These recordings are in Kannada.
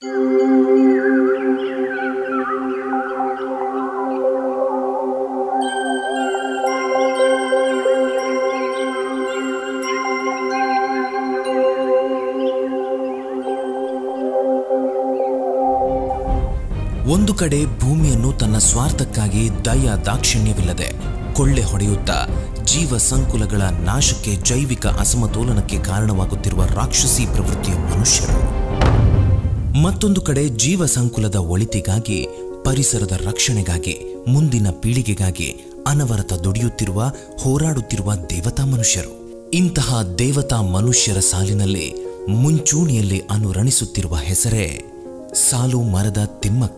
ಒಂದು ಕಡೆ ಭೂಮಿಯನ್ನು ತನ್ನ ಸ್ವಾರ್ಥಕ್ಕಾಗಿ ದಯ ದಾಕ್ಷಿಣ್ಯವಿಲ್ಲದೆ ಕೊಳ್ಳೆ ಹೊಡೆಯುತ್ತಾ ಜೀವ ಸಂಕುಲಗಳ ನಾಶಕ್ಕೆ ಜೈವಿಕ ಅಸಮತೋಲನಕ್ಕೆ ಕಾರಣವಾಗುತ್ತಿರುವ ರಾಕ್ಷಸಿ ಪ್ರವೃತ್ತಿಯ ಮನುಷ್ಯರು ಮತ್ತೊಂದು ಕಡೆ ಜೀವ ಸಂಕುಲದ ಒಳಿತಿಗಾಗಿ ಪರಿಸರದ ರಕ್ಷಣೆಗಾಗಿ ಮುಂದಿನ ಪೀಳಿಗೆಗಾಗಿ ಅನವರತ ದುಡಿಯುತ್ತಿರುವ ಹೋರಾಡುತ್ತಿರುವ ದೇವತಾ ಮನುಷ್ಯರು ಇಂತಹ ದೇವತಾ ಮನುಷ್ಯರ ಸಾಲಿನಲ್ಲಿ ಮುಂಚೂಣಿಯಲ್ಲಿ ಅನುರಣಿಸುತ್ತಿರುವ ಹೆಸರೇ ಸಾಲು ಮರದ ತಿಮ್ಮಕ್ಕ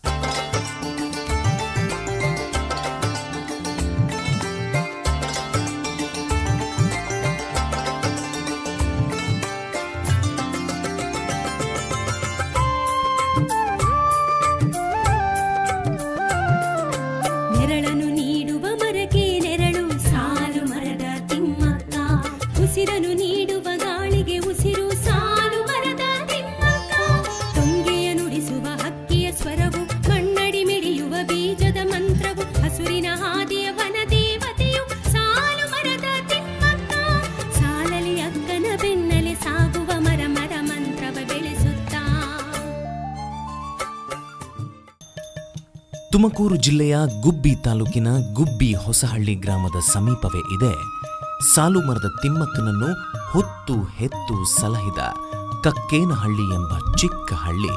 ನೆರಳನ್ನು ನೀಡುವ ಮರಕ್ಕೆ ನೆರಳು ಸಾಲು ಮರದ ತಿಮ್ಮಕ್ಕ ಉಸಿರನ್ನು ನೀಡುವ ಗಾಳಿಗೆ ಉಸಿರು ಸಾಲು ಮರದ ತಿಮ್ಮಕ್ಕ ತೊಂಗೆಯ ನುಡಿಸುವ ಹಕ್ಕಿಯ ಸ್ವರವು ಮಣ್ಣಡಿ ಮಿಡಿಯುವ ಬೀಜದ ಮಂತ್ರವು ಹಸುರಿನ ಹಾದಿಯ ವನ ದೇವತೆಯು ಸಾಲು ಮರದ ತಿಮ್ಮಕ್ಕ ಸಾಲಲಿ ಅಕ್ಕನ ಬೆನ್ನಲೆ ಸಾಗುವ ಮರ ಮರ ಮಂತ್ರವ ಬೆಳೆಸುತ್ತಾ ತುಮಕೂರು ಜಿಲ್ಲೆಯ ಗುಬ್ಬಿ ತಾಲೂಕಿನ ಗುಬ್ಬಿ ಹೊಸಹಳ್ಳಿ ಗ್ರಾಮದ ಸಮೀಪವೇ ಇದೆ ಸಾಲುಮರದ ತಿಮ್ಮಕ್ಕನನ್ನು ಹೊತ್ತು ಹೆತ್ತು ಸಲಹಿದ ಕಕ್ಕೇನಹಳ್ಳಿ ಎಂಬ ಚಿಕ್ಕ ಹಳ್ಳಿ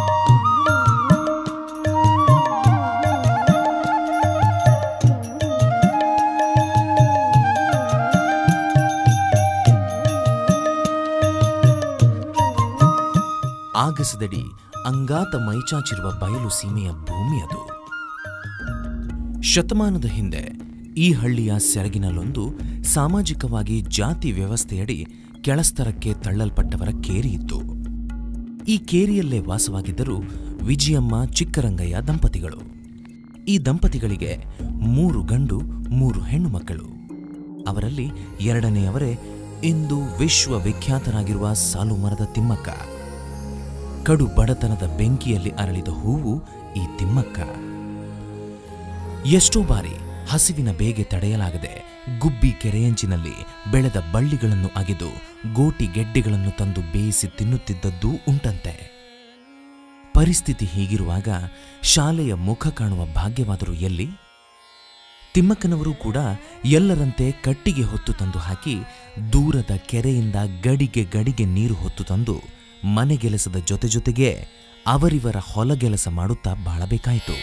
ಆಗಸದಡಿ ಅಂಗಾತ ಮೈಚಾಚಿರುವ ಬಯಲು ಸೀಮೆಯ ಭೂಮಿ ಅದು ಶತಮಾನದ ಹಿಂದೆ ಈ ಹಳ್ಳಿಯ ಸೆರಗಿನಲ್ಲೊಂದು ಸಾಮಾಜಿಕವಾಗಿ ಜಾತಿ ವ್ಯವಸ್ಥೆಯಡಿ ಕೆಳಸ್ತರಕ್ಕೆ ತಳ್ಳಲ್ಪಟ್ಟವರ ಕೇರಿ ಇತ್ತು ಈ ಕೇರಿಯಲ್ಲೇ ವಾಸವಾಗಿದ್ದರು ವಿಜಯಮ್ಮ ಚಿಕ್ಕರಂಗಯ್ಯ ದಂಪತಿಗಳು ಈ ದಂಪತಿಗಳಿಗೆ ಮೂರು ಗಂಡು ಮೂರು ಹೆಣ್ಣು ಮಕ್ಕಳು ಅವರಲ್ಲಿ ಎರಡನೆಯವರೇ ಇಂದು ವಿಶ್ವವಿಖ್ಯಾತರಾಗಿರುವ ಸಾಲುಮರದ ತಿಮ್ಮಕ್ಕ ಕಡು ಬಡತನದ ಬೆಂಕಿಯಲ್ಲಿ ಅರಳಿದ ಹೂವು ಈ ತಿಮ್ಮಕ್ಕ ಎಷ್ಟೋ ಬಾರಿ ಹಸಿವಿನ ಬೇಗೆ ತಡೆಯಲಾಗದೆ ಗುಬ್ಬಿ ಕೆರೆಯಂಚಿನಲ್ಲಿ ಬೆಳೆದ ಬಳ್ಳಿಗಳನ್ನು ಅಗೆದು ಗೋಟಿ ಗೆಡ್ಡೆಗಳನ್ನು ತಂದು ಬೇಯಿಸಿ ತಿನ್ನುತ್ತಿದ್ದದ್ದೂ ಉಂಟಂತೆ ಪರಿಸ್ಥಿತಿ ಹೀಗಿರುವಾಗ ಶಾಲೆಯ ಮುಖ ಕಾಣುವ ಭಾಗ್ಯವಾದರೂ ಎಲ್ಲಿ ತಿಮ್ಮಕ್ಕನವರು ಕೂಡ ಎಲ್ಲರಂತೆ ಕಟ್ಟಿಗೆ ಹೊತ್ತು ತಂದು ಹಾಕಿ ದೂರದ ಕೆರೆಯಿಂದ ಗಡಿಗೆ ಗಡಿಗೆ ನೀರು ಹೊತ್ತು ತಂದು ಮನೆಗೆಲಸದ ಜೊತೆ ಜೊತೆಗೆ ಅವರಿವರ ಹೊಲಗೆಲಸ ಮಾಡುತ್ತಾ ಬಾಳಬೇಕಾಯಿತು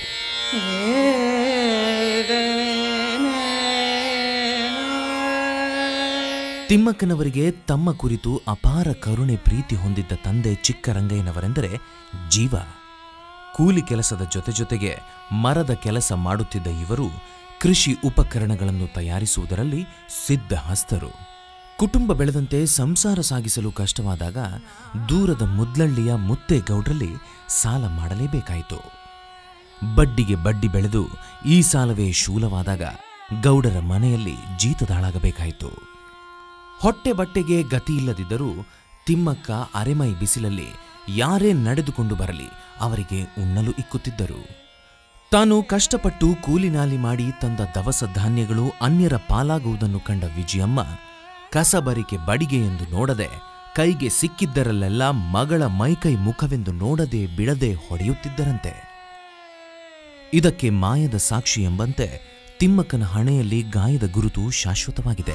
ತಿಮ್ಮಕ್ಕನವರಿಗೆ ತಮ್ಮ ಕುರಿತು ಅಪಾರ ಕರುಣೆ ಪ್ರೀತಿ ಹೊಂದಿದ್ದ ತಂದೆ ಚಿಕ್ಕರಂಗಯ್ಯನವರೆಂದರೆ ಜೀವ ಕೂಲಿ ಕೆಲಸದ ಜೊತೆ ಜೊತೆಗೆ ಮರದ ಕೆಲಸ ಮಾಡುತ್ತಿದ್ದ ಇವರು ಕೃಷಿ ಉಪಕರಣಗಳನ್ನು ತಯಾರಿಸುವುದರಲ್ಲಿ ಸಿದ್ಧಹಸ್ತರು ಕುಟುಂಬ ಬೆಳೆದಂತೆ ಸಂಸಾರ ಸಾಗಿಸಲು ಕಷ್ಟವಾದಾಗ ದೂರದ ಮುದ್ಲಳ್ಳಿಯ ಮುತ್ತೇಗೌಡ್ರಲ್ಲಿ ಸಾಲ ಮಾಡಲೇಬೇಕಾಯಿತು ಬಡ್ಡಿಗೆ ಬಡ್ಡಿ ಬೆಳೆದು ಈ ಸಾಲವೇ ಶೂಲವಾದಾಗ ಗೌಡರ ಮನೆಯಲ್ಲಿ ಜೀತದಾಳಾಗಬೇಕಾಯಿತು ಹೊಟ್ಟೆ ಬಟ್ಟೆಗೆ ಗತಿಯಿಲ್ಲದಿದ್ದರೂ ತಿಮ್ಮಕ್ಕ ಅರೆಮೈ ಬಿಸಿಲಲ್ಲಿ ಯಾರೇ ನಡೆದುಕೊಂಡು ಬರಲಿ ಅವರಿಗೆ ಉಣ್ಣಲು ಇಕ್ಕುತ್ತಿದ್ದರು ತಾನು ಕಷ್ಟಪಟ್ಟು ಕೂಲಿನಾಲಿ ಮಾಡಿ ತಂದ ದವಸ ಧಾನ್ಯಗಳು ಅನ್ಯರ ಪಾಲಾಗುವುದನ್ನು ಕಂಡ ವಿಜಯಮ್ಮ ಕಸಬರಿಕೆ ಬಡಿಗೆ ಎಂದು ನೋಡದೆ ಕೈಗೆ ಸಿಕ್ಕಿದ್ದರಲ್ಲೆಲ್ಲ ಮಗಳ ಮೈಕೈ ಮುಖವೆಂದು ನೋಡದೆ ಬಿಡದೆ ಹೊಡೆಯುತ್ತಿದ್ದರಂತೆ ಇದಕ್ಕೆ ಮಾಯದ ಸಾಕ್ಷಿ ಎಂಬಂತೆ ತಿಮ್ಮಕ್ಕನ ಹಣೆಯಲ್ಲಿ ಗಾಯದ ಗುರುತು ಶಾಶ್ವತವಾಗಿದೆ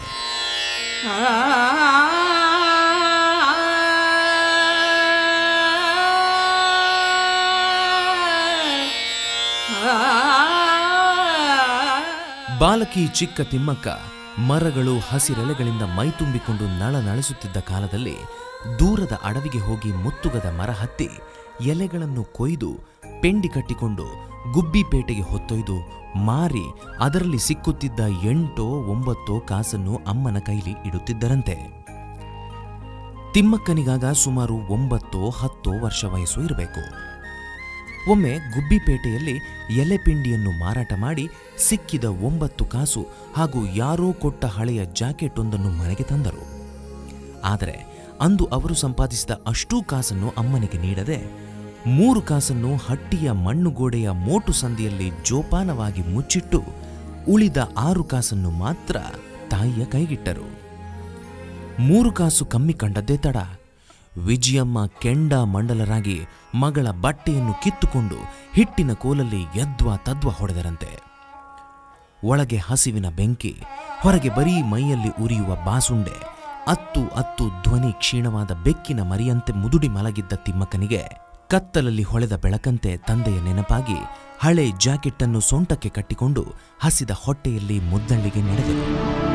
ಬಾಲಕಿ ಚಿಕ್ಕ ತಿಮ್ಮಕ್ಕ ಮರಗಳು ಹಸಿರೆಲೆಗಳಿಂದ ಮೈತುಂಬಿಕೊಂಡು ನಳನಳಿಸುತ್ತಿದ್ದ ಕಾಲದಲ್ಲಿ ದೂರದ ಅಡವಿಗೆ ಹೋಗಿ ಮುತ್ತುಗದ ಮರ ಹತ್ತಿ ಎಲೆಗಳನ್ನು ಕೊಯ್ದು ಪೆಂಡಿ ಕಟ್ಟಿಕೊಂಡು ಗುಬ್ಬಿಪೇಟೆಗೆ ಹೊತ್ತೊಯ್ದು ಮಾರಿ ಅದರಲ್ಲಿ ಸಿಕ್ಕುತ್ತಿದ್ದ ಎಂಟೋ ಒಂಬತ್ತೋ ಕಾಸನ್ನು ಅಮ್ಮನ ಕೈಲಿ ಇಡುತ್ತಿದ್ದರಂತೆ ತಿಮ್ಮಕ್ಕನಿಗಾಗ ಸುಮಾರು ಒಂಬತ್ತೋ ಹತ್ತೋ ವರ್ಷ ವಯಸ್ಸು ಇರಬೇಕು ಒಮ್ಮೆ ಗುಬ್ಬಿಪೇಟೆಯಲ್ಲಿ ಎಲೆಪಿಂಡಿಯನ್ನು ಮಾರಾಟ ಮಾಡಿ ಸಿಕ್ಕಿದ ಒಂಬತ್ತು ಕಾಸು ಹಾಗೂ ಯಾರೋ ಕೊಟ್ಟ ಹಳೆಯ ಜಾಕೆಟ್ ಒಂದನ್ನು ಮನೆಗೆ ತಂದರು ಆದರೆ ಅಂದು ಅವರು ಸಂಪಾದಿಸಿದ ಅಷ್ಟೂ ಕಾಸನ್ನು ಅಮ್ಮನಿಗೆ ನೀಡದೆ ಮೂರು ಕಾಸನ್ನು ಹಟ್ಟಿಯ ಮಣ್ಣುಗೋಡೆಯ ಮೋಟು ಸಂದಿಯಲ್ಲಿ ಜೋಪಾನವಾಗಿ ಮುಚ್ಚಿಟ್ಟು ಉಳಿದ ಆರು ಕಾಸನ್ನು ಮಾತ್ರ ತಾಯಿಯ ಕೈಗಿಟ್ಟರು ಮೂರು ಕಾಸು ಕಮ್ಮಿ ಕಂಡದ್ದೇ ತಡ ವಿಜಯಮ್ಮ ಕೆಂಡ ಮಂಡಲರಾಗಿ ಮಗಳ ಬಟ್ಟೆಯನ್ನು ಕಿತ್ತುಕೊಂಡು ಹಿಟ್ಟಿನ ಕೋಲಲ್ಲಿ ಯದ್ವಾ ತದ್ವಾ ಹೊಡೆದರಂತೆ ಒಳಗೆ ಹಸಿವಿನ ಬೆಂಕಿ ಹೊರಗೆ ಬರೀ ಮೈಯಲ್ಲಿ ಉರಿಯುವ ಬಾಸುಂಡೆ ಅತ್ತು ಅತ್ತು ಧ್ವನಿ ಕ್ಷೀಣವಾದ ಬೆಕ್ಕಿನ ಮರಿಯಂತೆ ಮುದುಡಿ ಮಲಗಿದ್ದ ತಿಮ್ಮಕ್ಕನಿಗೆ ಕತ್ತಲಲ್ಲಿ ಹೊಳೆದ ಬೆಳಕಂತೆ ತಂದೆಯ ನೆನಪಾಗಿ ಹಳೆ ಜಾಕೆಟ್ಟನ್ನು ಸೊಂಟಕ್ಕೆ ಕಟ್ಟಿಕೊಂಡು ಹಸಿದ ಹೊಟ್ಟೆಯಲ್ಲಿ ಮುದ್ದಳ್ಳಿಗೆ ನಡೆದರು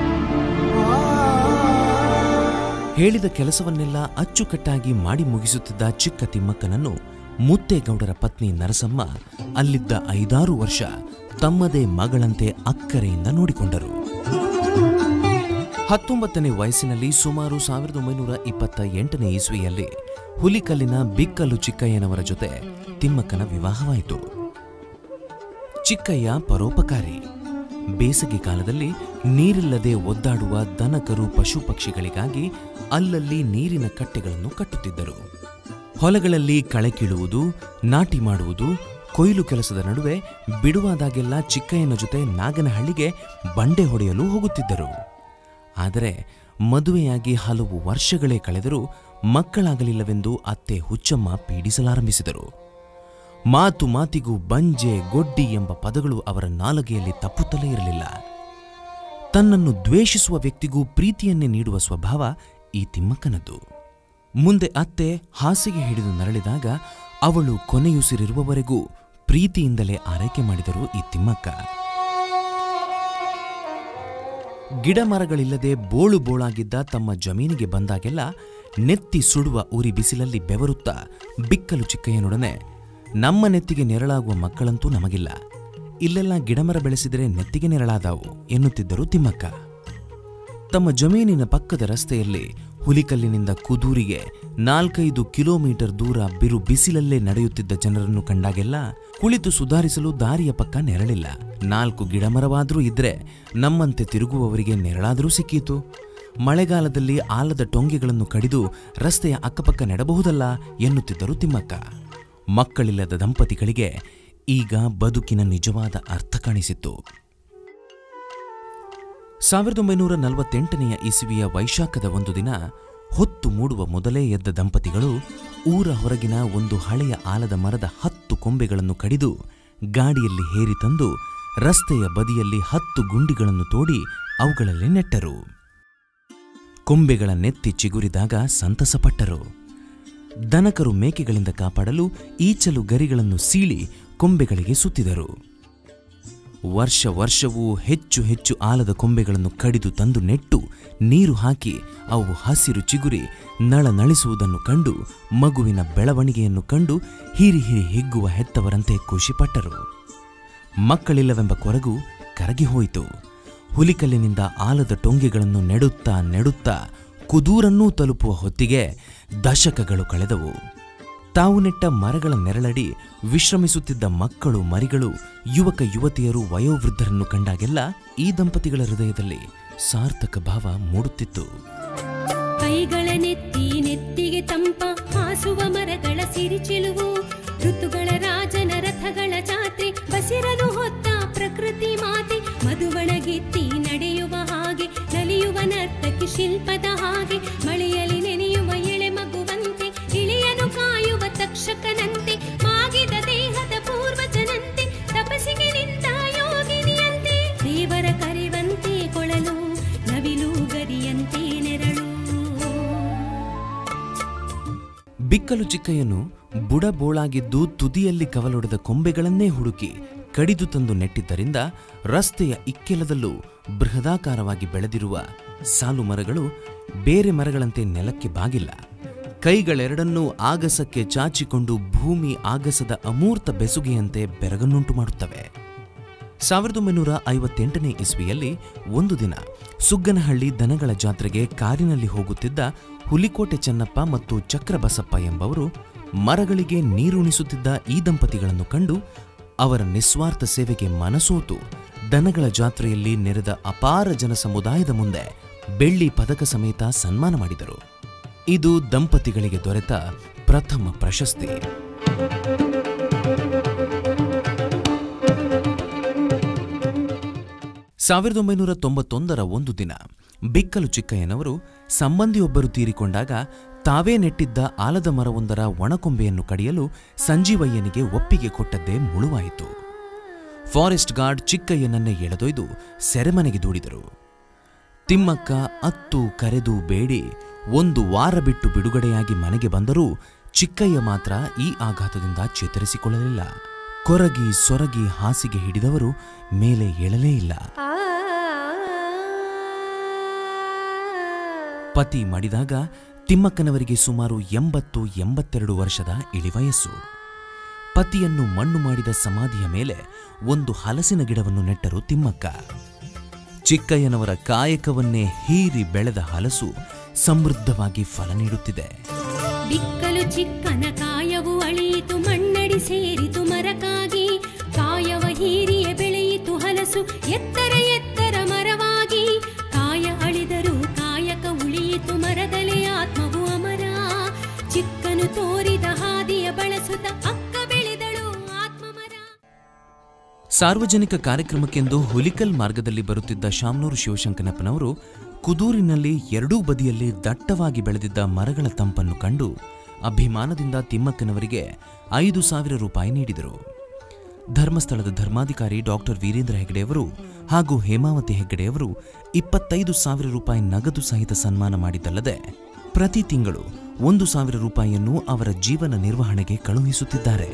ಹೇಳಿದ ಕೆಲಸವನ್ನೆಲ್ಲ ಅಚ್ಚುಕಟ್ಟಾಗಿ ಮಾಡಿ ಮುಗಿಸುತ್ತಿದ್ದ ಚಿಕ್ಕ ತಿಮ್ಮಕ್ಕನನ್ನು ಮುತ್ತೇಗೌಡರ ಪತ್ನಿ ನರಸಮ್ಮ ಅಲ್ಲಿದ್ದ ಐದಾರು ವರ್ಷ ತಮ್ಮದೇ ಮಗಳಂತೆ ಅಕ್ಕರೆಯಿಂದ ನೋಡಿಕೊಂಡರು ಹತ್ತೊಂಬತ್ತನೇ ವಯಸ್ಸಿನಲ್ಲಿ ಸುಮಾರು ಸಾವಿರದ ಒಂಬೈನೂರ ಇಪ್ಪತ್ತ ಎಂಟನೇ ಇಸ್ವಿಯಲ್ಲಿ ಹುಲಿಕಲ್ಲಿನ ಬಿಕ್ಕಲ್ಲು ಚಿಕ್ಕಯ್ಯನವರ ಜೊತೆ ತಿಮ್ಮಕ್ಕನ ವಿವಾಹವಾಯಿತು ಚಿಕ್ಕಯ್ಯ ಪರೋಪಕಾರಿ ಬೇಸಗೆ ಕಾಲದಲ್ಲಿ ನೀರಿಲ್ಲದೆ ಒದ್ದಾಡುವ ದನಕರು ಪಶು ಪಕ್ಷಿಗಳಿಗಾಗಿ ಅಲ್ಲಲ್ಲಿ ನೀರಿನ ಕಟ್ಟೆಗಳನ್ನು ಕಟ್ಟುತ್ತಿದ್ದರು ಹೊಲಗಳಲ್ಲಿ ಕಳೆ ಕೀಳುವುದು ನಾಟಿ ಮಾಡುವುದು ಕೊಯ್ಲು ಕೆಲಸದ ನಡುವೆ ಬಿಡುವಾದಾಗೆಲ್ಲ ಚಿಕ್ಕಯ್ಯನ ಜೊತೆ ನಾಗನಹಳ್ಳಿಗೆ ಬಂಡೆ ಹೊಡೆಯಲು ಹೋಗುತ್ತಿದ್ದರು ಆದರೆ ಮದುವೆಯಾಗಿ ಹಲವು ವರ್ಷಗಳೇ ಕಳೆದರೂ ಮಕ್ಕಳಾಗಲಿಲ್ಲವೆಂದು ಅತ್ತೆ ಹುಚ್ಚಮ್ಮ ಪೀಡಿಸಲಾರಂಭಿಸಿದರು ಮಾತು ಮಾತಿಗೂ ಬಂಜೆ ಗೊಡ್ಡಿ ಎಂಬ ಪದಗಳು ಅವರ ನಾಲಗೆಯಲ್ಲಿ ತಪ್ಪುತ್ತಲೇ ಇರಲಿಲ್ಲ ತನ್ನನ್ನು ದ್ವೇಷಿಸುವ ವ್ಯಕ್ತಿಗೂ ಪ್ರೀತಿಯನ್ನೇ ನೀಡುವ ಸ್ವಭಾವ ಈ ತಿಮ್ಮಕ್ಕನದ್ದು ಮುಂದೆ ಅತ್ತೆ ಹಾಸಿಗೆ ಹಿಡಿದು ನರಳಿದಾಗ ಅವಳು ಕೊನೆಯುಸಿರಿರುವವರೆಗೂ ಪ್ರೀತಿಯಿಂದಲೇ ಆರೈಕೆ ಮಾಡಿದರು ಈ ತಿಮ್ಮಕ್ಕ ಗಿಡ ಮರಗಳಿಲ್ಲದೆ ಬೋಳು ಬೋಳಾಗಿದ್ದ ತಮ್ಮ ಜಮೀನಿಗೆ ಬಂದಾಗೆಲ್ಲ ನೆತ್ತಿ ಸುಡುವ ಉರಿ ಬಿಸಿಲಲ್ಲಿ ಬೆವರುತ್ತಾ ಬಿಕ್ಕಲು ಚಿಕ್ಕಯ್ಯನೊಡನೆ ನಮ್ಮ ನೆತ್ತಿಗೆ ನೆರಳಾಗುವ ಮಕ್ಕಳಂತೂ ನಮಗಿಲ್ಲ ಇಲ್ಲೆಲ್ಲ ಗಿಡಮರ ಬೆಳೆಸಿದರೆ ನೆತ್ತಿಗೆ ನೆರಳಾದವು ಎನ್ನುತ್ತಿದ್ದರು ತಿಮ್ಮಕ್ಕ ತಮ್ಮ ಜಮೀನಿನ ಪಕ್ಕದ ರಸ್ತೆಯಲ್ಲಿ ಹುಲಿಕಲ್ಲಿನಿಂದ ಕುದೂರಿಗೆ ನಾಲ್ಕೈದು ಕಿಲೋಮೀಟರ್ ದೂರ ಬಿರು ಬಿಸಿಲಲ್ಲೇ ನಡೆಯುತ್ತಿದ್ದ ಜನರನ್ನು ಕಂಡಾಗೆಲ್ಲ ಕುಳಿತು ಸುಧಾರಿಸಲು ದಾರಿಯ ಪಕ್ಕ ನೆರಳಿಲ್ಲ ನಾಲ್ಕು ಗಿಡಮರವಾದರೂ ಇದ್ರೆ ನಮ್ಮಂತೆ ತಿರುಗುವವರಿಗೆ ನೆರಳಾದರೂ ಸಿಕ್ಕೀತು ಮಳೆಗಾಲದಲ್ಲಿ ಆಲದ ಟೊಂಗೆಗಳನ್ನು ಕಡಿದು ರಸ್ತೆಯ ಅಕ್ಕಪಕ್ಕ ನೆಡಬಹುದಲ್ಲ ಎನ್ನುತ್ತಿದ್ದರು ತಿಮ್ಮಕ್ಕ ಮಕ್ಕಳಿಲ್ಲದ ದಂಪತಿಗಳಿಗೆ ಈಗ ಬದುಕಿನ ನಿಜವಾದ ಅರ್ಥ ಕಾಣಿಸಿತ್ತು ಸಾವಿರದ ಒಂಬೈನೂರ ನಲವತ್ತೆಂಟನೆಯ ಇಸುವಿಯ ವೈಶಾಖದ ಒಂದು ದಿನ ಹೊತ್ತು ಮೂಡುವ ಮೊದಲೇ ಎದ್ದ ದಂಪತಿಗಳು ಊರ ಹೊರಗಿನ ಒಂದು ಹಳೆಯ ಆಲದ ಮರದ ಹತ್ತು ಕೊಂಬೆಗಳನ್ನು ಕಡಿದು ಗಾಡಿಯಲ್ಲಿ ಹೇರಿ ತಂದು ರಸ್ತೆಯ ಬದಿಯಲ್ಲಿ ಹತ್ತು ಗುಂಡಿಗಳನ್ನು ತೋಡಿ ಅವುಗಳಲ್ಲಿ ನೆಟ್ಟರು ಕೊಂಬೆಗಳ ನೆತ್ತಿ ಚಿಗುರಿದಾಗ ಸಂತಸಪಟ್ಟರು ದನಕರು ಮೇಕೆಗಳಿಂದ ಕಾಪಾಡಲು ಈಚಲು ಗರಿಗಳನ್ನು ಸೀಳಿ ಕೊಂಬೆಗಳಿಗೆ ಸುತ್ತಿದರು ವರ್ಷ ವರ್ಷವೂ ಹೆಚ್ಚು ಹೆಚ್ಚು ಆಲದ ಕೊಂಬೆಗಳನ್ನು ಕಡಿದು ತಂದು ನೆಟ್ಟು ನೀರು ಹಾಕಿ ಅವು ಹಸಿರು ಚಿಗುರಿ ನಳನಳಿಸುವುದನ್ನು ಕಂಡು ಮಗುವಿನ ಬೆಳವಣಿಗೆಯನ್ನು ಕಂಡು ಹಿರಿ ಹಿರಿ ಹಿಗ್ಗುವ ಹೆತ್ತವರಂತೆ ಖುಷಿಪಟ್ಟರು ಮಕ್ಕಳಿಲ್ಲವೆಂಬ ಕೊರಗು ಕರಗಿ ಹೋಯಿತು ಹುಲಿಕಲ್ಲಿನಿಂದ ಆಲದ ಟೊಂಗೆಗಳನ್ನು ನೆಡುತ್ತಾ ನೆಡುತ್ತಾ ಕುದೂರನ್ನೂ ತಲುಪುವ ಹೊತ್ತಿಗೆ ದಶಕಗಳು ಕಳೆದವು ತಾವು ನೆಟ್ಟ ಮರಗಳ ನೆರಳಡಿ ವಿಶ್ರಮಿಸುತ್ತಿದ್ದ ಮಕ್ಕಳು ಮರಿಗಳು ಯುವಕ ಯುವತಿಯರು ವಯೋವೃದ್ಧರನ್ನು ಕಂಡಾಗೆಲ್ಲ ಈ ದಂಪತಿಗಳ ಹೃದಯದಲ್ಲಿ ಸಾರ್ಥಕ ಭಾವ ಮೂಡುತ್ತಿತ್ತು ಕೈಗಳ ನೆತ್ತಿ ನೆತ್ತಿಗೆ ತಂಪ ಹಾಸುವ ಮರಗಳ ಸಿರಿಚಿಲುವು ಋತುಗಳ ರಾಜನ ರಥಗಳ ಜಾತ್ರೆ ಬಸಿರಲು ಹೊತ್ತ ಪ್ರಕೃತಿ ಮಾತೆ ಮಧುವಣಗೆತ್ತಿ ನಡೆಯುವ ಹಾಗೆ ನಲಿಯುವ ನರ್ತಕಿ ಶಿಲ್ಪದ ಹಾಗೆ ಮಳೆಯಲ್ಲಿ ನೆನೆಯುವ ಎಳೆ ಮಗುವಂತೆ ಇಳಿಯನು ಕಾಯುವ ತಕ್ಷಕನಂತೆ ಮಾಗಿದ ದೇಹದ ಪೂರ್ವಜನಂತೆ ತಪಸ್ಸಿಗೆ ನಿಂತ ಯೋಗಿನಿಯಂತೆ ದೇವರ ಕರೆವಂತೆ ಕೊಳಲು ನವಿಲು ಗರಿಯಂತೆ ನೆರಳು ಬಿಕ್ಕಲು ಚಿಕ್ಕಯ್ಯನು ಬುಡಬೋಳಾಗಿದ್ದು ತುದಿಯಲ್ಲಿ ಕವಲೊಡೆದ ಕೊಂಬೆಗಳನ್ನೇ ಹುಡುಕಿ ಕಡಿದು ತಂದು ನೆಟ್ಟಿದ್ದರಿಂದ ರಸ್ತೆಯ ಇಕ್ಕೆಲದಲ್ಲೂ ಬೃಹದಾಕಾರವಾಗಿ ಬೆಳೆದಿರುವ ಸಾಲು ಮರಗಳು ಬೇರೆ ಮರಗಳಂತೆ ನೆಲಕ್ಕೆ ಬಾಗಿಲ್ಲ ಕೈಗಳೆರಡನ್ನೂ ಆಗಸಕ್ಕೆ ಚಾಚಿಕೊಂಡು ಭೂಮಿ ಆಗಸದ ಅಮೂರ್ತ ಬೆಸುಗೆಯಂತೆ ಬೆರಗನ್ನುಂಟು ಮಾಡುತ್ತವೆ ಸಾವಿರದ ಒಂಬೈನೂರ ಐವತ್ತೆಂಟನೇ ಇಸ್ವಿಯಲ್ಲಿ ಒಂದು ದಿನ ಸುಗ್ಗನಹಳ್ಳಿ ದನಗಳ ಜಾತ್ರೆಗೆ ಕಾರಿನಲ್ಲಿ ಹೋಗುತ್ತಿದ್ದ ಹುಲಿಕೋಟೆ ಚೆನ್ನಪ್ಪ ಮತ್ತು ಚಕ್ರಬಸಪ್ಪ ಎಂಬವರು ಮರಗಳಿಗೆ ನೀರುಣಿಸುತ್ತಿದ್ದ ಈ ದಂಪತಿಗಳನ್ನು ಕಂಡು ಅವರ ನಿಸ್ವಾರ್ಥ ಸೇವೆಗೆ ಮನಸೋತು ದನಗಳ ಜಾತ್ರೆಯಲ್ಲಿ ನೆರೆದ ಅಪಾರ ಜನ ಸಮುದಾಯದ ಮುಂದೆ ಬೆಳ್ಳಿ ಪದಕ ಸಮೇತ ಸನ್ಮಾನ ಮಾಡಿದರು ಇದು ದಂಪತಿಗಳಿಗೆ ದೊರೆತ ಪ್ರಥಮ ಪ್ರಶಸ್ತಿ ಸಾವಿರದ ಒಂಬೈನೂರ ತೊಂಬತ್ತೊಂದರ ಒಂದು ದಿನ ಬಿಕ್ಕಲು ಚಿಕ್ಕಯ್ಯನವರು ಸಂಬಂಧಿಯೊಬ್ಬರು ತೀರಿಕೊಂಡಾಗ ತಾವೇ ನೆಟ್ಟಿದ್ದ ಆಲದ ಮರವೊಂದರ ಒಣಕೊಂಬೆಯನ್ನು ಕಡಿಯಲು ಸಂಜೀವಯ್ಯನಿಗೆ ಒಪ್ಪಿಗೆ ಕೊಟ್ಟದ್ದೇ ಮುಳುವಾಯಿತು ಫಾರೆಸ್ಟ್ ಗಾರ್ಡ್ ಚಿಕ್ಕಯ್ಯನನ್ನೇ ಎಳೆದೊಯ್ದು ಸೆರೆಮನೆಗೆ ದೂಡಿದರು ತಿಮ್ಮಕ್ಕ ಅತ್ತು ಕರೆದು ಬೇಡಿ ಒಂದು ವಾರ ಬಿಟ್ಟು ಬಿಡುಗಡೆಯಾಗಿ ಮನೆಗೆ ಬಂದರೂ ಚಿಕ್ಕಯ್ಯ ಮಾತ್ರ ಈ ಆಘಾತದಿಂದ ಚೇತರಿಸಿಕೊಳ್ಳಲಿಲ್ಲ ಕೊರಗಿ ಸೊರಗಿ ಹಾಸಿಗೆ ಹಿಡಿದವರು ಮೇಲೆ ಏಳಲೇ ಇಲ್ಲ ಪತಿ ಮಡಿದಾಗ ತಿಮ್ಮಕ್ಕನವರಿಗೆ ಸುಮಾರು ಎಂಬತ್ತು ಎಂಬತ್ತೆರಡು ವರ್ಷದ ಇಳಿವಯಸ್ಸು ಪತಿಯನ್ನು ಮಣ್ಣು ಮಾಡಿದ ಸಮಾಧಿಯ ಮೇಲೆ ಒಂದು ಹಲಸಿನ ಗಿಡವನ್ನು ನೆಟ್ಟರು ತಿಮ್ಮಕ್ಕ ಚಿಕ್ಕಯ್ಯನವರ ಕಾಯಕವನ್ನೇ ಹೀರಿ ಬೆಳೆದ ಹಲಸು ಸಮೃದ್ಧವಾಗಿ ಫಲ ನೀಡುತ್ತಿದೆ ಬಿಕ್ಕಲು ಚಿಕ್ಕನ ಕಾಯವು ಅಳಿಯಿತು ಮಣ್ಣಡಿ ಸೇರಿತು ಮರಕಾಗಿ ಕಾಯವ ಹೀರಿಯ ಬೆಳೆಯಿತು ಹಲಸು ಎತ್ತರ ಎತ್ತರ ಮರವಾಗಿ ಕಾಯ ಅಳಿದರು ಕಾಯಕ ಉಳಿಯಿತು ಮರದಲೆ ಆತ್ಮವು ಅಮರ ಚಿಕ್ಕನು ತೋರಿದ ಹಾದಿಯ ಬಳಸುತ್ತ ಅಕ್ಕ ಬೆಳೆದಳು ಆತ್ಮಮರ ಸಾರ್ವಜನಿಕ ಕಾರ್ಯಕ್ರಮಕ್ಕೆಂದು ಹುಲಿಕಲ್ ಮಾರ್ಗದಲ್ಲಿ ಬರುತ್ತಿದ್ದ ಶಾಮನೂರು ಶಿವಶಂಕನಪ್ಪನವರು ಕುದೂರಿನಲ್ಲಿ ಎರಡೂ ಬದಿಯಲ್ಲಿ ದಟ್ಟವಾಗಿ ಬೆಳೆದಿದ್ದ ಮರಗಳ ತಂಪನ್ನು ಕಂಡು ಅಭಿಮಾನದಿಂದ ತಿಮ್ಮಕ್ಕನವರಿಗೆ ಐದು ಸಾವಿರ ರೂಪಾಯಿ ನೀಡಿದರು ಧರ್ಮಸ್ಥಳದ ಧರ್ಮಾಧಿಕಾರಿ ಡಾಕ್ಟರ್ ವೀರೇಂದ್ರ ಹೆಗಡೆಯವರು ಹಾಗೂ ಹೇಮಾವತಿ ಹೆಗ್ಗಡೆಯವರು ಇಪ್ಪತ್ತೈದು ಸಾವಿರ ರೂಪಾಯಿ ನಗದು ಸಹಿತ ಸನ್ಮಾನ ಮಾಡಿದ್ದಲ್ಲದೆ ಪ್ರತಿ ತಿಂಗಳು ಒಂದು ಸಾವಿರ ರೂಪಾಯಿಯನ್ನು ಅವರ ಜೀವನ ನಿರ್ವಹಣೆಗೆ ಕಳುಹಿಸುತ್ತಿದ್ದಾರೆ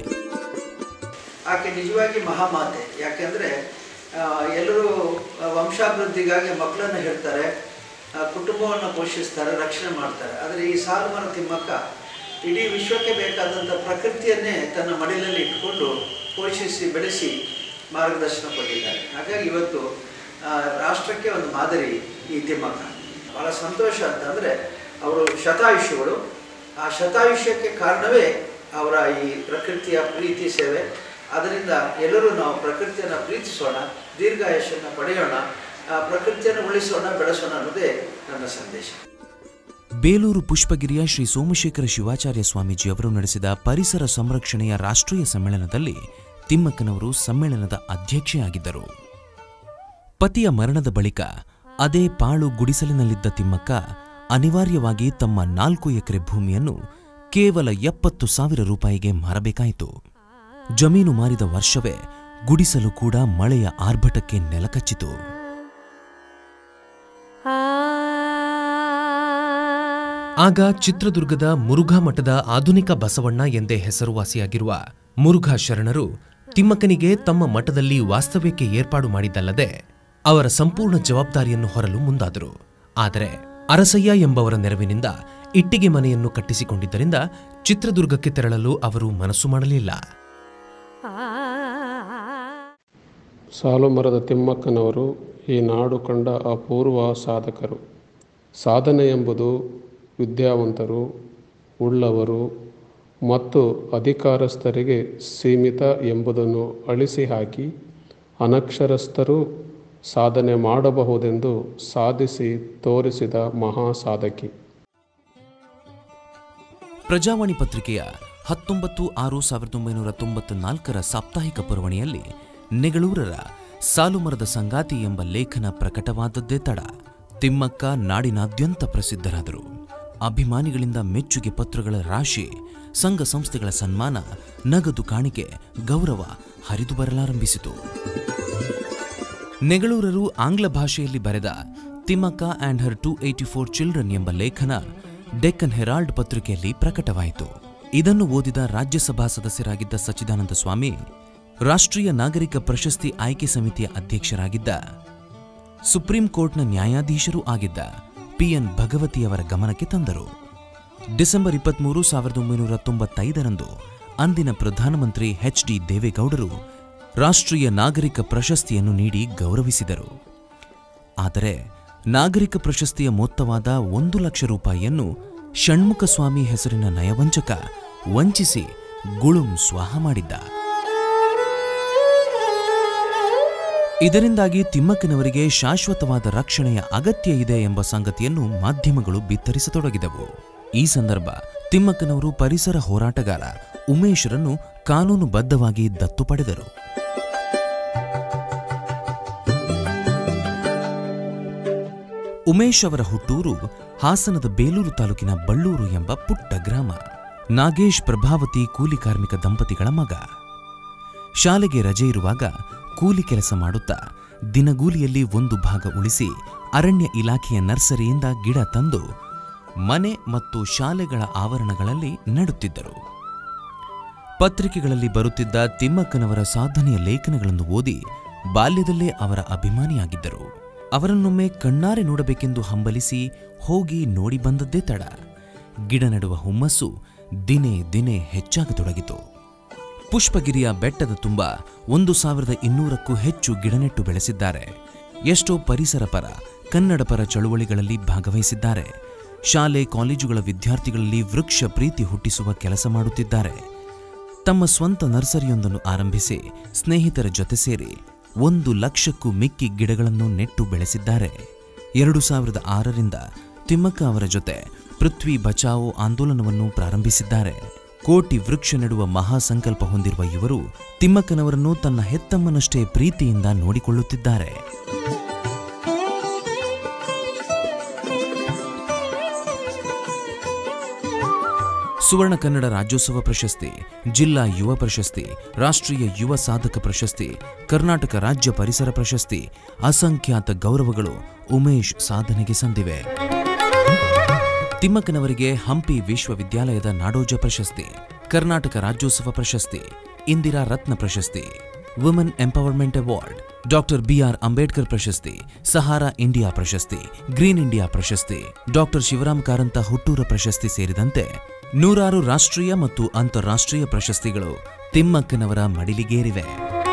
ಆಕೆ ನಿಜವಾಗಿ ಮಹಾಮಾತೆ ಯಾಕೆಂದರೆ ಎಲ್ಲರೂ ವಂಶಾಭಿವೃದ್ಧಿಗಾಗಿ ಮಕ್ಕಳನ್ನು ಹೇಳ್ತಾರೆ ಆ, ಕುಟುಂಬವನ್ನು ಪೋಷಿಸ್ತಾರೆ ರಕ್ಷಣೆ ಮಾಡ್ತಾರೆ ಆದರೆ ಈ ಸಾಲು ಮರ ತಿಮ್ಮಕ್ಕ ಇಡೀ ವಿಶ್ವಕ್ಕೆ ಬೇಕಾದಂಥ ಪ್ರಕೃತಿಯನ್ನೇ ತನ್ನ ಮಡಿಲಲ್ಲಿ ಇಟ್ಕೊಂಡು ಪೋಷಿಸಿ ಬೆಳೆಸಿ ಮಾರ್ಗದರ್ಶನ ಕೊಟ್ಟಿದ್ದಾರೆ ಹಾಗಾಗಿ ಇವತ್ತು ಆ, ರಾಷ್ಟ್ರಕ್ಕೆ ಒಂದು ಮಾದರಿ ಈ ತಿಮ್ಮಕ್ಕ ಭಾಳ ಸಂತೋಷ ಅಂತಂದರೆ ಅವರು ಶತಾಯುಷ್ಯಗಳು ಆ ಶತಾಯುಷ್ಯಕ್ಕೆ ಕಾರಣವೇ ಅವರ ಈ ಪ್ರಕೃತಿಯ ಪ್ರೀತಿ ಸೇವೆ ಅದರಿಂದ ಎಲ್ಲರೂ ನಾವು ಪ್ರಕೃತಿಯನ್ನು ಪ್ರೀತಿಸೋಣ ದೀರ್ಘಾಯುಷ್ಯವನ್ನು ಪಡೆಯೋಣ ಆ ಪ್ರಕೃತಿಯನ್ನು ಉಳಿಸೋಣ ಬೆಳೆಸೋಣ ಅನ್ನೋದೇ ನನ್ನ ಸಂದೇಶ ಬೇಲೂರು ಪುಷ್ಪಗಿರಿಯ ಶ್ರೀ ಸೋಮಶೇಖರ ಶಿವಾಚಾರ್ಯ ಸ್ವಾಮೀಜಿ ಅವರು ನಡೆಸಿದ ಪರಿಸರ ಸಂರಕ್ಷಣೆಯ ರಾಷ್ಟ್ರೀಯ ಸಮ್ಮೇಳನದಲ್ಲಿ ತಿಮ್ಮಕ್ಕನವರು ಸಮ್ಮೇಳನದ ಅಧ್ಯಕ್ಷೆಯಾಗಿದ್ದರು ಪತಿಯ ಮರಣದ ಬಳಿಕ ಅದೇ ಪಾಳು ಗುಡಿಸಲಿನಲ್ಲಿದ್ದ ತಿಮ್ಮಕ್ಕ ಅನಿವಾರ್ಯವಾಗಿ ತಮ್ಮ ನಾಲ್ಕು ಎಕರೆ ಭೂಮಿಯನ್ನು ಕೇವಲ ಎಪ್ಪತ್ತು ಸಾವಿರ ರೂಪಾಯಿಗೆ ಮಾರಬೇಕಾಯಿತು ಜಮೀನು ಮಾರಿದ ವರ್ಷವೇ ಗುಡಿಸಲು ಕೂಡ ಮಳೆಯ ಆರ್ಭಟಕ್ಕೆ ನೆಲಕಚ್ಚಿತು ಆಗ ಚಿತ್ರದುರ್ಗದ ಮುರುಘಾ ಮಠದ ಆಧುನಿಕ ಬಸವಣ್ಣ ಎಂದೇ ಹೆಸರುವಾಸಿಯಾಗಿರುವ ಮುರುಘಾ ಶರಣರು ತಿಮ್ಮಕ್ಕನಿಗೆ ತಮ್ಮ ಮಠದಲ್ಲಿ ವಾಸ್ತವ್ಯಕ್ಕೆ ಏರ್ಪಾಡು ಮಾಡಿದ್ದಲ್ಲದೆ ಅವರ ಸಂಪೂರ್ಣ ಜವಾಬ್ದಾರಿಯನ್ನು ಹೊರಲು ಮುಂದಾದರು ಆದರೆ ಅರಸಯ್ಯ ಎಂಬವರ ನೆರವಿನಿಂದ ಇಟ್ಟಿಗೆ ಮನೆಯನ್ನು ಕಟ್ಟಿಸಿಕೊಂಡಿದ್ದರಿಂದ ಚಿತ್ರದುರ್ಗಕ್ಕೆ ತೆರಳಲು ಅವರು ಮನಸ್ಸು ಮಾಡಲಿಲ್ಲ ಸಾಲುಮರದ ತಿಮ್ಮಕ್ಕನವರು ಈ ನಾಡು ಕಂಡ ಅಪೂರ್ವ ಸಾಧಕರು ಸಾಧನೆ ಎಂಬುದು ವಿದ್ಯಾವಂತರು ಉಳ್ಳವರು ಮತ್ತು ಅಧಿಕಾರಸ್ಥರಿಗೆ ಸೀಮಿತ ಎಂಬುದನ್ನು ಅಳಿಸಿ ಹಾಕಿ ಅನಕ್ಷರಸ್ಥರು ಸಾಧನೆ ಮಾಡಬಹುದೆಂದು ಸಾಧಿಸಿ ತೋರಿಸಿದ ಮಹಾ ಸಾಧಕಿ ಪ್ರಜಾವಾಣಿ ಪತ್ರಿಕೆಯ ಹತ್ತೊಂಬತ್ತು ಆರು ಸಾವಿರದ ಒಂಬೈನೂರ ತೊಂಬತ್ತ ನಾಲ್ಕರ ಸಾಪ್ತಾಹಿಕ ಪುರವಣಿಯಲ್ಲಿ ನೆಗಳೂರರ ಸಾಲುಮರದ ಸಂಗಾತಿ ಎಂಬ ಲೇಖನ ಪ್ರಕಟವಾದದ್ದೇ ತಡ ತಿಮ್ಮಕ್ಕ ನಾಡಿನಾದ್ಯಂತ ಪ್ರಸಿದ್ಧರಾದರು ಅಭಿಮಾನಿಗಳಿಂದ ಮೆಚ್ಚುಗೆ ಪತ್ರಗಳ ರಾಶಿ ಸಂಘ ಸಂಸ್ಥೆಗಳ ಸನ್ಮಾನ ನಗದು ಕಾಣಿಕೆ ಗೌರವ ಹರಿದು ಬರಲಾರಂಭಿಸಿತು ನೆಗಳೂರರು ಆಂಗ್ಲ ಭಾಷೆಯಲ್ಲಿ ಬರೆದ Thimmakka and her two eighty four children ಎಂಬ ಲೇಖನ ಡೆಕ್ಕನ್ ಹೆರಾಲ್ಡ್ ಪತ್ರಿಕೆಯಲ್ಲಿ ಪ್ರಕಟವಾಯಿತು ಇದನ್ನು ಓದಿದ ರಾಜ್ಯಸಭಾ ಸದಸ್ಯರಾಗಿದ್ದ ಸಚ್ಚಿದಾನಂದ ಸ್ವಾಮಿ ರಾಷ್ಟ್ರೀಯ ನಾಗರಿಕ ಪ್ರಶಸ್ತಿ ಆಯ್ಕೆ ಸಮಿತಿಯ ಅಧ್ಯಕ್ಷರಾಗಿದ್ದ ಸುಪ್ರೀಂ ಕೋರ್ಟ್ನ ನ್ಯಾಯಾಧೀಶರೂ ಆಗಿದ್ದ ಪಿಎನ್ ಭಗವತಿಯವರ ಗಮನಕ್ಕೆ ತಂದರು ಡಿಸೆಂಬರ್ ಇಪ್ಪತ್ಮೂರು ಸಾವಿರದ ಒಂಬೈನೂರ ತೊಂಬತ್ತೈದರಂದು ಅಂದಿನ ಪ್ರಧಾನಮಂತ್ರಿ ಎಚ್ ಡಿ ದೇವೇಗೌಡರು ರಾಷ್ಟ್ರೀಯ ನಾಗರಿಕ ಪ್ರಶಸ್ತಿಯನ್ನು ನೀಡಿ ಗೌರವಿಸಿದರು ಆದರೆ ನಾಗರಿಕ ಪ್ರಶಸ್ತಿಯ ಮೊತ್ತವಾದ ಒಂದು ಲಕ್ಷ ರೂಪಾಯಿಯನ್ನು ಷಣ್ಮುಖಸ್ವಾಮಿ ಹೆಸರಿನ ನಯವಂಚಕ ವಂಚಿಸಿ ಗುಳುಂ ಸ್ವಾಹ ಮಾಡಿದ್ದ ಇದರಿಂದಾಗಿ ತಿಮ್ಮಕ್ಕನವರಿಗೆ ಶಾಶ್ವತವಾದ ರಕ್ಷಣೆಯ ಅಗತ್ಯ ಇದೆ ಎಂಬ ಸಂಗತಿಯನ್ನು ಮಾಧ್ಯಮಗಳು ಬಿತ್ತರಿಸತೊಡಗಿದವು ಈ ಸಂದರ್ಭ ತಿಮ್ಮಕ್ಕನವರು ಪರಿಸರ ಹೋರಾಟಗಾರ ಉಮೇಶ್ರನ್ನು ಕಾನೂನುಬದ್ಧವಾಗಿ ದತ್ತು ಪಡೆದರು ಉಮೇಶ್ ಅವರ ಹುಟ್ಟೂರು ಹಾಸನದ ಬೇಲೂರು ತಾಲೂಕಿನ ಬಳ್ಳೂರು ಎಂಬ ಪುಟ್ಟ ಗ್ರಾಮ ನಾಗೇಶ್ ಪ್ರಭಾವತಿ ಕೂಲಿ ಕಾರ್ಮಿಕ ದಂಪತಿಗಳ ಮಗ ಶಾಲೆಗೆ ರಜೆ ಇರುವಾಗ ಕೂಲಿ ಕೆಲಸ ಮಾಡುತ್ತಾ ದಿನಗೂಲಿಯಲ್ಲಿ ಒಂದು ಭಾಗ ಉಳಿಸಿ ಅರಣ್ಯ ಇಲಾಖೆಯ ನರ್ಸರಿಯಿಂದ ಗಿಡ ತಂದು ಮನೆ ಮತ್ತು ಶಾಲೆಗಳ ಆವರಣಗಳಲ್ಲಿ ನೆಡುತ್ತಿದ್ದರು ಪತ್ರಿಕೆಗಳಲ್ಲಿ ಬರುತ್ತಿದ್ದ ತಿಮ್ಮಕ್ಕನವರ ಸಾಧನೆಯ ಲೇಖನಗಳನ್ನು ಓದಿ ಬಾಲ್ಯದಲ್ಲೇ ಅವರ ಅಭಿಮಾನಿಯಾಗಿದ್ದರು ಅವರನ್ನೊಮ್ಮೆ ಕಣ್ಣಾರೆ ನೋಡಬೇಕೆಂದು ಹಂಬಲಿಸಿ ಹೋಗಿ ನೋಡಿ ಬಂದದ್ದೇ ತಡ ಗಿಡ ನೆಡುವ ಹುಮ್ಮಸ್ಸು ದಿನೇ ದಿನೇ ಹೆಚ್ಚಾಗತೊಡಗಿತು ಪುಷ್ಪಗಿರಿಯ ಬೆಟ್ಟದ ತುಂಬ ಒಂದು ಸಾವಿರದ ಇನ್ನೂರಕ್ಕೂ ಹೆಚ್ಚು ಗಿಡನೆಟ್ಟು ಬೆಳೆಸಿದ್ದಾರೆ ಎಷ್ಟೋ ಪರಿಸರ ಪರ ಕನ್ನಡ ಪರ ಚಳುವಳಿಗಳಲ್ಲಿ ಭಾಗವಹಿಸಿದ್ದಾರೆ ಶಾಲೆ ಕಾಲೇಜುಗಳ ವಿದ್ಯಾರ್ಥಿಗಳಲ್ಲಿ ವೃಕ್ಷ ಪ್ರೀತಿ ಹುಟ್ಟಿಸುವ ಕೆಲಸ ಮಾಡುತ್ತಿದ್ದಾರೆ ತಮ್ಮ ಸ್ವಂತ ನರ್ಸರಿಯೊಂದನ್ನು ಆರಂಭಿಸಿ ಸ್ನೇಹಿತರ ಜೊತೆ ಸೇರಿ ಒಂದು ಲಕ್ಷಕ್ಕೂ ಮಿಕ್ಕಿ ಗಿಡಗಳನ್ನು ನೆಟ್ಟು ಬೆಳೆಸಿದ್ದಾರೆ ಎರಡು ಸಾವಿರದ ಆರರಿಂದ ತಿಮ್ಮಕ್ಕ ಅವರ ಜೊತೆ ಪೃಥ್ವಿ ಬಚಾವೋ ಆಂದೋಲನವನ್ನು ಪ್ರಾರಂಭಿಸಿದ್ದಾರೆ ಕೋಟಿ ವೃಕ್ಷ ನೆಡುವ ಮಹಾಸಂಕಲ್ಪ ಹೊಂದಿರುವ ಇವರು ತಿಮ್ಮಕ್ಕನವರನ್ನು ತನ್ನ ಹೆತ್ತಮ್ಮನಷ್ಟೇ ಪ್ರೀತಿಯಿಂದ ನೋಡಿಕೊಳ್ಳುತ್ತಿದ್ದಾರೆ ಸುವರ್ಣ ಕನ್ನಡ ರಾಜ್ಯೋತ್ಸವ ಪ್ರಶಸ್ತಿ ಜಿಲ್ಲಾ ಯುವ ಪ್ರಶಸ್ತಿ ರಾಷ್ಟ್ರೀಯ ಯುವ ಸಾಧಕ ಪ್ರಶಸ್ತಿ ಕರ್ನಾಟಕ ರಾಜ್ಯ ಪರಿಸರ ಪ್ರಶಸ್ತಿ ಅಸಂಖ್ಯಾತ ಗೌರವಗಳು ಉಮೇಶ್ ಸಾಧನೆಗೆ ಸಂದಿವೆ ತಿಮ್ಮಕ್ಕನವರಿಗೆ ಹಂಪಿ ವಿಶ್ವವಿದ್ಯಾಲಯದ ನಾಡೋಜ ಪ್ರಶಸ್ತಿ ಕರ್ನಾಟಕ ರಾಜ್ಯೋತ್ಸವ ಪ್ರಶಸ್ತಿ ಇಂದಿರಾ ರತ್ನ ಪ್ರಶಸ್ತಿ women empowerment award doctor B R Ambedkar ಪ್ರಶಸ್ತಿ ಸಹಾರಾ ಇಂಡಿಯಾ ಪ್ರಶಸ್ತಿ ಗ್ರೀನ್ ಇಂಡಿಯಾ ಪ್ರಶಸ್ತಿ ಡಾಕ್ಟರ್ ಶಿವರಾಮ್ ಕಾರಂತ ಹುಟ್ಟೂರ ಪ್ರಶಸ್ತಿ ಸೇರಿದಂತೆ ನೂರಾರು ರಾಷ್ಟ್ರೀಯ ಮತ್ತು ಅಂತಾರಾಷ್ಟ್ರೀಯ ಪ್ರಶಸ್ತಿಗಳು ತಿಮ್ಮಕ್ಕನವರ ಮಡಿಲಿಗೇರಿವೆ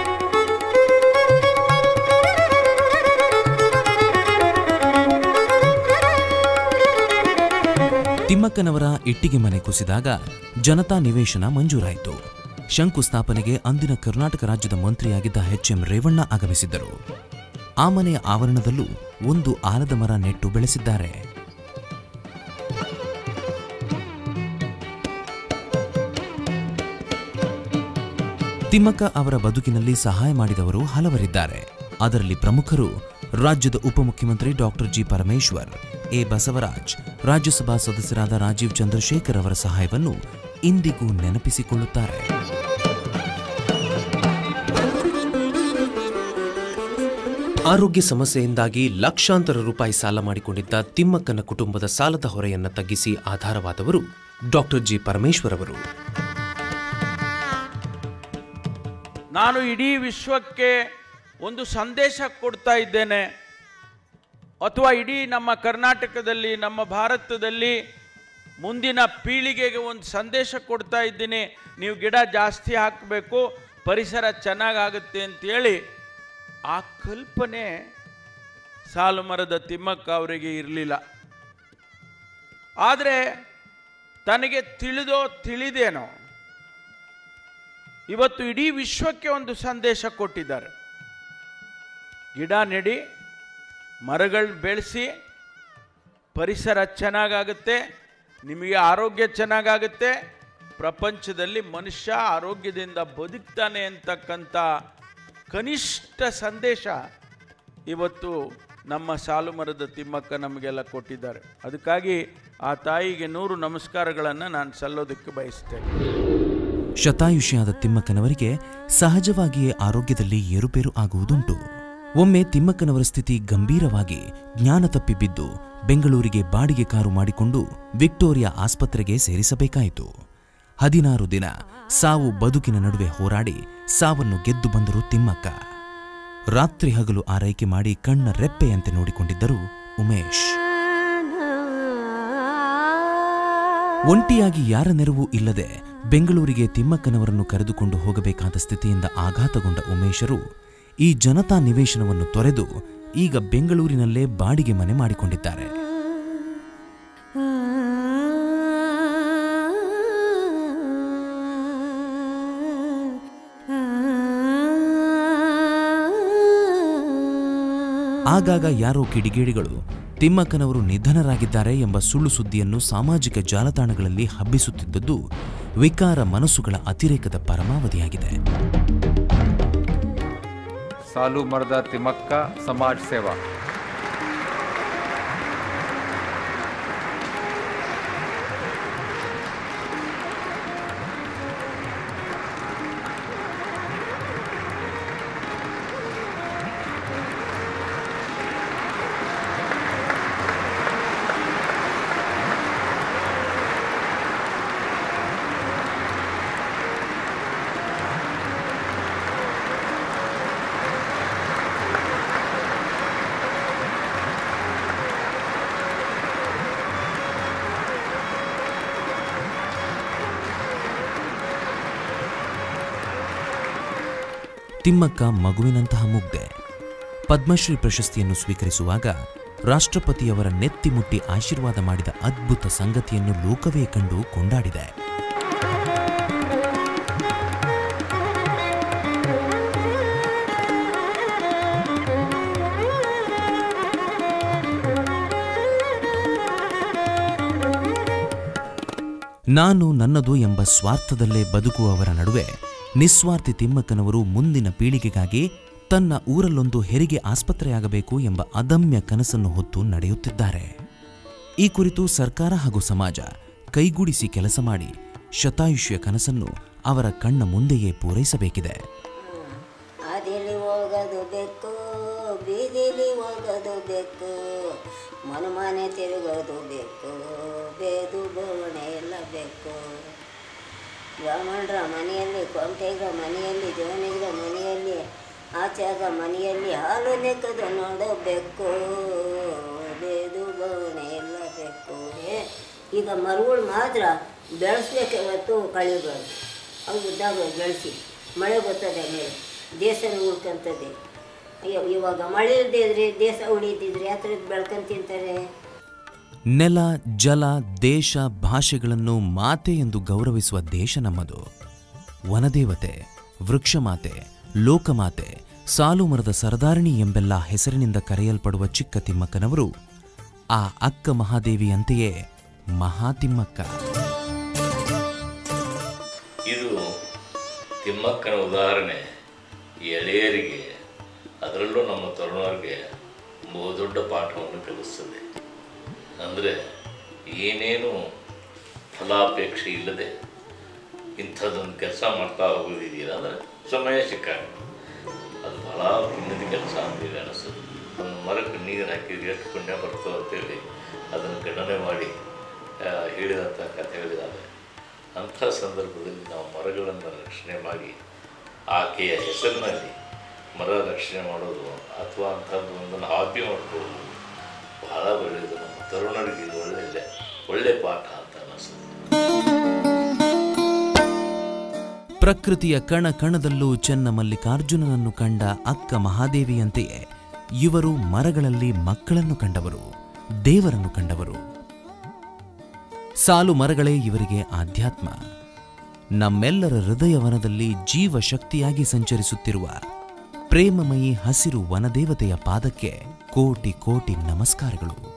ತಿಮ್ಮಕ್ಕನವರ ಇಟ್ಟಿಗೆ ಮನೆ ಕುಸಿದಾಗ ಜನತಾ ನಿವೇಶನ ಮಂಜೂರಾಯಿತು ಶಂಕುಸ್ಥಾಪನೆಗೆ ಅಂದಿನ ಕರ್ನಾಟಕ ರಾಜ್ಯದ ಮಂತ್ರಿಯಾಗಿದ್ದ ಎಚ್ ಎಂ ರೇವಣ್ಣ ಆಗಮಿಸಿದ್ದರು ಆ ಮನೆಯ ಆವರಣದಲ್ಲೂ ಒಂದು ಆಲದ ಮರ ನೆಟ್ಟು ಬೆಳೆಸಿದ್ದಾರೆ ತಿಮ್ಮಕ್ಕ ಅವರ ಬದುಕಿನಲ್ಲಿ ಸಹಾಯ ಮಾಡಿದವರು ಹಲವರಿದ್ದಾರೆ ಅದರಲ್ಲಿ ಪ್ರಮುಖರು ರಾಜ್ಯದ ಉಪಮುಖ್ಯಮಂತ್ರಿ doctor G Parameshwar A Basavaraj Rajya Sabha ಸದಸ್ಯರಾದ ರಾಜೀವ್ ಚಂದ್ರಶೇಖರ್ ಅವರ ಸಹಾಯವನ್ನು ಇಂದಿಗೂ ನೆನಪಿಸಿಕೊಳ್ಳುತ್ತಾರೆ ಆರೋಗ್ಯ ಸಮಸ್ಯೆಯಿಂದಾಗಿ ಲಕ್ಷಾಂತರ ರೂಪಾಯಿ ಸಾಲ ಮಾಡಿಕೊಂಡಿದ್ದ ತಿಮ್ಮಕ್ಕನ ಕುಟುಂಬದ ಸಾಲದ ಹೊರೆಯನ್ನು ತಗ್ಗಿಸಿ ಆಧಾರವಾದವರು ಡಾಕ್ಟರ್ ಜಿ ಪರಮೇಶ್ವರ್ ಅವರು ನಾನು ಇಡೀ ವಿಶ್ವಕ್ಕೆ ಒಂದು ಸಂದೇಶ ಕೊಡ್ತಾ ಇದ್ದೇನೆ ಅಥವಾ ಇಡೀ ನಮ್ಮ ಕರ್ನಾಟಕದಲ್ಲಿ ನಮ್ಮ ಭಾರತದಲ್ಲಿ ಮುಂದಿನ ಪೀಳಿಗೆಗೆ ಒಂದು ಸಂದೇಶ ಕೊಡ್ತಾ ಇದ್ದೀನಿ ನೀವು ಗಿಡ ಜಾಸ್ತಿ ಹಾಕಬೇಕು ಪರಿಸರ ಚೆನ್ನಾಗಾಗುತ್ತೆ ಅಂತೇಳಿ ಆ ಕಲ್ಪನೆ ಸಾಲು ಮರದ ತಿಮ್ಮಕ್ಕ ಅವರಿಗೆ ಇರಲಿಲ್ಲ ಆದರೆ ತನಗೆ ತಿಳಿದೋ ತಿಳಿದೇನೋ ಇವತ್ತು ಇಡೀ ವಿಶ್ವಕ್ಕೆ ಒಂದು ಸಂದೇಶ ಕೊಟ್ಟಿದ್ದಾರೆ ಗಿಡ ನೆಡಿ ಮರಗಳು ಬೆಳೆಸಿ ಪರಿಸರ ಚೆನ್ನಾಗಾಗುತ್ತೆ ನಿಮಗೆ ಆರೋಗ್ಯ ಚೆನ್ನಾಗಾಗುತ್ತೆ ಪ್ರಪಂಚದಲ್ಲಿ ಮನುಷ್ಯ ಆರೋಗ್ಯದಿಂದ ಬದುಕ್ತಾನೆ ಅಂತಕ್ಕಂಥ ಕನಿಷ್ಠ ಸಂದೇಶ ಇವತ್ತು ನಮ್ಮ ಸಾಲು ಮರದ ತಿಮ್ಮಕ್ಕ ನಮಗೆಲ್ಲ ಕೊಟ್ಟಿದ್ದಾರೆ ಅದಕ್ಕಾಗಿ ಆ ತಾಯಿಗೆ ನೂರು ನಮಸ್ಕಾರಗಳನ್ನು ನಾನು ಸಲ್ಲೋದಕ್ಕೆ ಬಯಸ್ತೇನೆ ಶತಾಯುಷಿಯಾದ ತಿಮ್ಮಕ್ಕನವರಿಗೆ ಸಹಜವಾಗಿಯೇ ಆರೋಗ್ಯದಲ್ಲಿ ಏರುಪೇರು ಆಗುವುದುಂಟು ಒಮ್ಮೆ ತಿಮ್ಮಕ್ಕನವರ ಸ್ಥಿತಿ ಗಂಭೀರವಾಗಿ ಜ್ಞಾನ ತಪ್ಪಿ ಬಿದ್ದು ಬೆಂಗಳೂರಿಗೆ ಬಾಡಿಗೆ ಕಾರು ಮಾಡಿಕೊಂಡು ವಿಕ್ಟೋರಿಯಾ ಆಸ್ಪತ್ರೆಗೆ ಸೇರಿಸಬೇಕಾಯಿತು ಹದಿನಾರು ದಿನ ಸಾವು ಬದುಕಿನ ನಡುವೆ ಹೋರಾಡಿ ಸಾವನ್ನು ಗೆದ್ದು ಬಂದರು ತಿಮ್ಮಕ್ಕ ರಾತ್ರಿ ಹಗಲು ಆರೈಕೆ ಮಾಡಿ ಕಣ್ಣ ರೆಪ್ಪೆಯಂತೆ ನೋಡಿಕೊಂಡಿದ್ದರು ಉಮೇಶ್ ಒಂಟಿಯಾಗಿ ಯಾರ ನೆರವು ಇಲ್ಲದೆ ಬೆಂಗಳೂರಿಗೆ ತಿಮ್ಮಕ್ಕನವರನ್ನು ಕರೆದುಕೊಂಡು ಹೋಗಬೇಕಾದ ಸ್ಥಿತಿಯಿಂದ ಆಘಾತಗೊಂಡ ಉಮೇಶರು ಈ ಜನತಾ ನಿವೇಶನವನ್ನು ತೊರೆದು ಈಗ ಬೆಂಗಳೂರಿನಲ್ಲೇ ಬಾಡಿಗೆ ಮನೆ ಮಾಡಿಕೊಂಡಿದ್ದಾರೆ ಆಗಾಗ ಯಾರೋ ಕಿಡಿಗೇಡಿಗಳು ತಿಮ್ಮಕ್ಕನವರು ನಿಧನರಾಗಿದ್ದಾರೆ ಎಂಬ ಸುಳ್ಳು ಸುದ್ದಿಯನ್ನು ಸಾಮಾಜಿಕ ಜಾಲತಾಣಗಳಲ್ಲಿ ಹಬ್ಬಿಸುತ್ತಿದ್ದದ್ದು ವಿಕಾರ ಮನಸ್ಸುಗಳ ಅತಿರೇಕದ ಪರಮಾವಧಿಯಾಗಿದೆ ಸಾಲು ಮರದ ತಿಮ್ಮಕ್ಕ ಸಮಾಜ್ ಸೇವಾ ತಿಮ್ಮಕ್ಕ ಮಗುವಿನಂತಹ ಮುಗ್ಧೆ ಪದ್ಮಶ್ರೀ ಪ್ರಶಸ್ತಿಯನ್ನು ಸ್ವೀಕರಿಸುವಾಗ ರಾಷ್ಟ್ರಪತಿಯವರ ನೆತ್ತಿ ಮುಟ್ಟಿ ಆಶೀರ್ವಾದ ಮಾಡಿದ ಅದ್ಭುತ ಸಂಗತಿಯನ್ನು ಲೋಕವೇ ಕಂಡು ಕೊಂಡಾಡಿದೆ ನಾನು ನನ್ನದು ಎಂಬ ಸ್ವಾರ್ಥದಲ್ಲೇ ಬದುಕುವವರ ನಡುವೆ ನಿಸ್ವಾರ್ಥಿ ತಿಮ್ಮಕ್ಕನವರು ಮುಂದಿನ ಪೀಳಿಗೆಗಾಗಿ ತನ್ನ ಊರಲ್ಲೊಂದು ಹೆರಿಗೆ ಆಸ್ಪತ್ರೆಯಾಗಬೇಕು ಎಂಬ ಅದಮ್ಯ ಕನಸನ್ನು ಹೊತ್ತು ನಡೆಯುತ್ತಿದ್ದಾರೆ ಈ ಕುರಿತು ಸರ್ಕಾರ ಹಾಗೂ ಸಮಾಜ ಕೈಗೂಡಿಸಿ ಕೆಲಸ ಮಾಡಿ ಶತಾಯುಷ್ಯ ಕನಸನ್ನು ಅವರ ಕಣ್ಣ ಮುಂದೆಯೇ ಪೂರೈಸಬೇಕಿದೆ ಅದಿಲಿ ಹೋಗೋದು ಬೇಕು ಬೀದಿಲಿ ಹೋಗೋದು ಬೇಕು ಮನೆ ಮನೆ ತಿರುಗೋದು ಬೇಕು ಬೇದು ಬೋವಣೆ ಎಲ್ಲ ಬೇಕು ಬ್ರಾಹ್ಮಣರ ಮನೆಯಲ್ಲಿ ಕೊಂಟೆಗ ಮನೆಯಲ್ಲಿ ಜೋನಿಗರ ಮನೆಯಲ್ಲಿ ಆಚಾರ ಮನೆಯಲ್ಲಿ ಹಾಲು ನೆಕ್ಕದು ನೋಡಬೇಕು ಬೇದು ಬೋವಣೆ ಎಲ್ಲ ಬೇಕು ಏ- ಈಗ ಮರಗಳು ಮಾತ್ರ ಬೆಳೆಸ್ಬೇಕು ಇವತ್ತು ಕಳಿಬಾರ್ದು ಅವು ಇದ್ದಾಗ ಬೆಳೆಸಿ ಮಳೆ ಬರ್ತದೆ ಮೇಲೆ ದೇಶನ ಉಳ್ಕೊಂತದೆ ಅಯ್ಯೋ ಇವಾಗ ಮಳೆ ಇಲ್ಲದೆ ಇದ್ರೆ ದೇಶ ಉಳಿದಿದ್ರೆ ಯಾತ್ರ ಬೆಳ್ಕೊಂಡ್ ತಿಂತಾರೆ ನೆಲ ಜಲ ದೇಶ ಭಾಷೆಗಳನ್ನು ಮಾತೆ ಎಂದು ಗೌರವಿಸುವ ದೇಶ ನಮ್ಮದು ವನದೇವತೆ ವೃಕ್ಷಮಾತೆ ಲೋಕಮಾತೆ ಸಾಲು ಮರದ ಸರದಾರಿಣಿ ಎಂಬೆಲ್ಲ ಹೆಸರಿನಿಂದ ಕರೆಯಲ್ಪಡುವ ಚಿಕ್ಕ ತಿಮ್ಮಕ್ಕನವರು ಆ ಅಕ್ಕ ಮಹಾದೇವಿಯಂತೆಯೇ ಮಹಾತಿಮ್ಮಕ್ಕ ಇದು ತಿಮ್ಮಕ್ಕನ ಉದಾಹರಣೆ ಎಳೆಯರಿಗೆ ಅದರಲ್ಲೂ ನಮ್ಮ ತರುಣರಿಗೆ ಬಹುದೊಡ್ಡ ಪಾಠವನ್ನು ಕಲಿಸ್ತದೆ ಅಂದರೆ ಏನೇನು ಫಲಾಪೇಕ್ಷೆ ಇಲ್ಲದೆ ಇಂಥದ್ದೊಂದು ಕೆಲಸ ಮಾಡ್ತಾ ಹೋಗೋದಿದೆಯಲ್ಲ ಅಂದರೆ ಸಮಯ ಸಿಕ್ಕಾಗ ಅದು ಭಾಳ ಪುಣ್ಯದ ಕೆಲಸ ಅಂತೇಳಿ ಅನಿಸ್ತದೆ ಒಂದು ಮರಕ್ಕೆ ನೀರು ಹಾಕಿದ್ರೆ ಎಷ್ಟು ಪುಣ್ಯ ಬರ್ತದೆ ಅಂತೇಳಿ ಅದನ್ನು ಗಣನೆ ಮಾಡಿ ಆ, ಹೇಳಿದಂಥ ಕಥೆಗಳಿದ್ದಾವೆ ಅಂಥ ಸಂದರ್ಭದಲ್ಲಿ ನಾವು ಮರಗಳನ್ನು ರಕ್ಷಣೆ ಮಾಡಿ ಆಕೆಯ ಹೆಸರಿನಲ್ಲಿ ಮರ ರಕ್ಷಣೆ ಮಾಡೋದು ಅಥವಾ ಅಂಥದ್ದು ಒಂದನ್ನು ಹಾಬಿ ಮಾಡ್ಕೊಳ್ಳೋದು ಬಹಳ ಒಳ್ಳೆಯದು ನಮ್ಮ ತರುಣರಿಗೆ ಇದು ಒಳ್ಳೆಯ ಒಳ್ಳೆ ಪಾಠ ಅಂತ ಅನ್ನಿಸ್ತದೆ ಪ್ರಕೃತಿಯ ಕಣ ಕಣದಲ್ಲೂ ಚೆನ್ನ ಮಲ್ಲಿಕಾರ್ಜುನನನ್ನು ಕಂಡ ಅಕ್ಕ ಮಹಾದೇವಿಯಂತೆಯೇ ಇವರು ಮರಗಳಲ್ಲಿ ಮಕ್ಕಳನ್ನು ಕಂಡವರು ದೇವರನ್ನು ಕಂಡವರು ಸಾಲು ಮರಗಳೇ ಇವರಿಗೆ ಆಧ್ಯಾತ್ಮ ನಮ್ಮೆಲ್ಲರ ಹೃದಯವನದಲ್ಲಿ ಜೀವ ಶಕ್ತಿಯಾಗಿ ಸಂಚರಿಸುತ್ತಿರುವ ಪ್ರೇಮಮಯಿ ಹಸಿರು ವನದೇವತೆಯ ಪಾದಕ್ಕೆ ಕೋಟಿ ಕೋಟಿ ನಮಸ್ಕಾರಗಳು